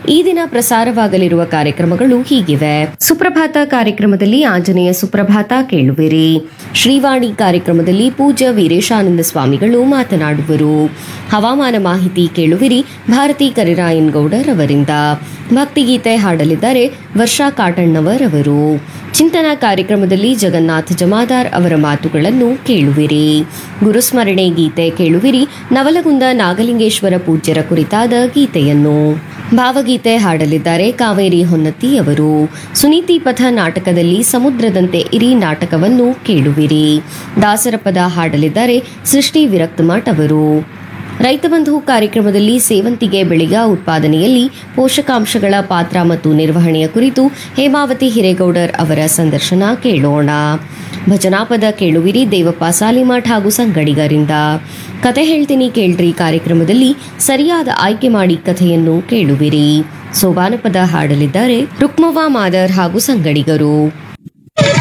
ಈ ದಿನ ಪ್ರಸಾರವಾಗಲಿರುವ ಕಾರ್ಯಕ್ರಮಗಳು ಹೀಗಿವೆ ಸುಪ್ರಭಾತ ಕಾರ್ಯಕ್ರಮದಲ್ಲಿ ಆಂಜನೇಯ ಸುಪ್ರಭಾತ ಕೇಳುವಿರಿ ಶ್ರೀವಾಣಿ ಕಾರ್ಯಕ್ರಮದಲ್ಲಿ ಪೂಜ್ಯ ವೀರೇಶಾನಂದ ಸ್ವಾಮಿಗಳು ಮಾತನಾಡುವರು ಹವಾಮಾನ ಮಾಹಿತಿ ಕೇಳುವಿರಿ ಭಾರತಿ ಕರಿರಾಯನ್ ಗೌಡರ್ ಅವರಿಂದ ಭಕ್ತಿಗೀತೆ ಹಾಡಲಿದ್ದಾರೆ ವರ್ಷಾ ಕಾಟಣ್ಣವರ್ ಅವರು ಚಿಂತನಾ ಕಾರ್ಯಕ್ರಮದಲ್ಲಿ ಜಗನ್ನಾಥ ಜಮಾದಾರ್ ಅವರ ಮಾತುಗಳನ್ನು ಕೇಳುವಿರಿ ಗುರುಸ್ಮರಣೆ ಗೀತೆ ಕೇಳುವಿರಿ ನವಲಗುಂದ ನಾಗಲಿಂಗೇಶ್ವರ ಪೂಜ್ಯರ ಕುರಿತಾದ ಗೀತೆಯನ್ನು ಭಾವಗೀತೆ ಹಾಡಲಿದ್ದಾರೆ ಕಾವೇರಿ ಹೊನ್ನತಿ ಅವರು ಸುನೀತಿ ಪಥ ನಾಟಕದಲ್ಲಿ ಸಮುದ್ರದಂತೆ ಇರಿ ನಾಟಕವನ್ನು ಕೇಳುವಿರಿ ದಾಸರ ಪದ ಹಾಡಲಿದ್ದಾರೆ ಸೃಷ್ಟಿ ವಿರಕ್ತಮಠ್ ಅವರು ರೈತ ಬಂಧು ಕಾರ್ಯಕ್ರಮದಲ್ಲಿ ಸೇವಂತಿಗೆ ಬೆಳೆಯ ಉತ್ಪಾದನೆಯಲ್ಲಿ ಪೋಷಕಾಂಶಗಳ ಪಾತ್ರ ಮತ್ತು ನಿರ್ವಹಣೆಯ ಕುರಿತು ಹೇಮಾವತಿ ಹಿರೇಗೌಡರ್ ಅವರ ಸಂದರ್ಶನ ಕೇಳೋಣ ಭಜನಾಪದ ಕೇಳುವಿರಿ ದೇವಪ್ಪ ಸಾಲಿಮಠ್ ಹಾಗೂ ಸಂಗಡಿಗರಿಂದ ಕತೆ ಹೇಳ್ತೀನಿ ಕೇಳ್ರಿ ಕಾರ್ಯಕ್ರಮದಲ್ಲಿ ಸರಿಯಾದ ಆಯ್ಕೆ ಮಾಡಿ ಕಥೆಯನ್ನು ಕೇಳುವಿರಿ ಸೋಬಾನಪದ ಹಾಡಲಿದ್ದಾರೆ ರುಕ್ಮವ್ವ ಮಾದರ್ ಹಾಗೂ ಸಂಗಡಿಗರು